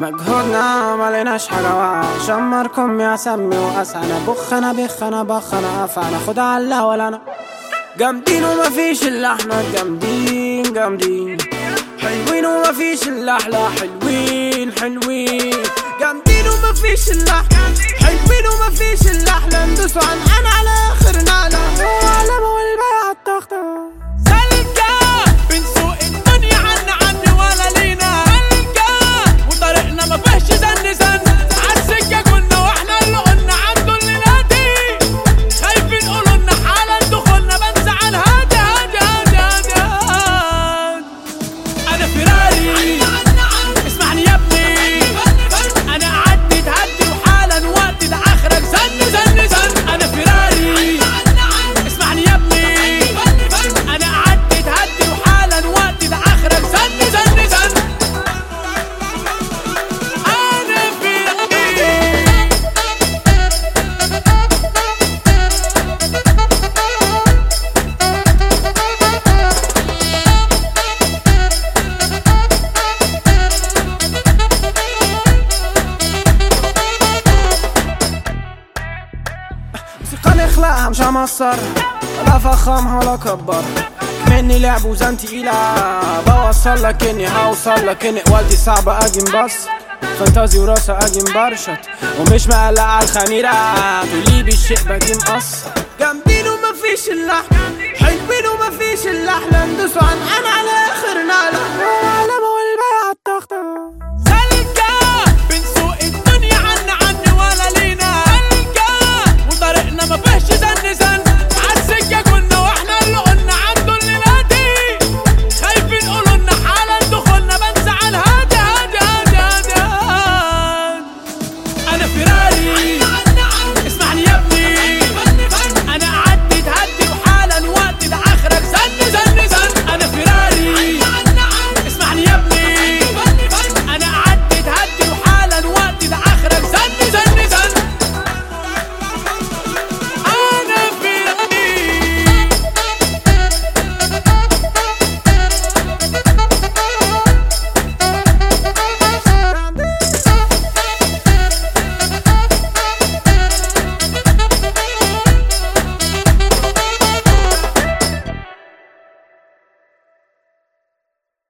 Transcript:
مجهودنا مليناش حاجة شمركم يا سمي وأسعنا بخ أنا بخ أنا بخ أنا أفعنا خد على ولا أنا جامدين ومفيش إلا احنا جامدين جامدين حلوين ومفيش إلا أحلى حلوين حلوين جامدين ومفيش إلا احنا حلوين ومفيش إلا احلى ندوسوا عن أنا على آخر نقلة وعلى والبيع التخته سلكة بنسوق الدنيا عنا عني ولا لينا سلكة وطريقنا ما فيهش زن زن عالسكة كنا واحنا اللي قلنا عنده الليلاتي خايفين قولوا لنا حالا دخولنا بنزعل هادي هادي هادي هادي هادي انا فيراري اسمعني يا ابني انا قعدت تهدي وحالا وقت ده اخرك زن زن زن انا فيراري اسمعني يا ابني انا قعدت تهدي وحالا وقت ده اخرك زن زن زن انا فيراري ثقة نخلقها مش همصر ولا فخمها ولا كبرها مني لعب وزن تقيلة بوصل لك اني هوصل لك اني والدي صعبة اجي مبص فانتازي وراسة اجي مبرشط ومش مقلق على الخميرة تقولي بالشيء باجي مقصر جامدين ومفيش الا احنا حلوين ومفيش الا احنا ندوسوا عن انا على اخر نقلة وعلى والبيع التخته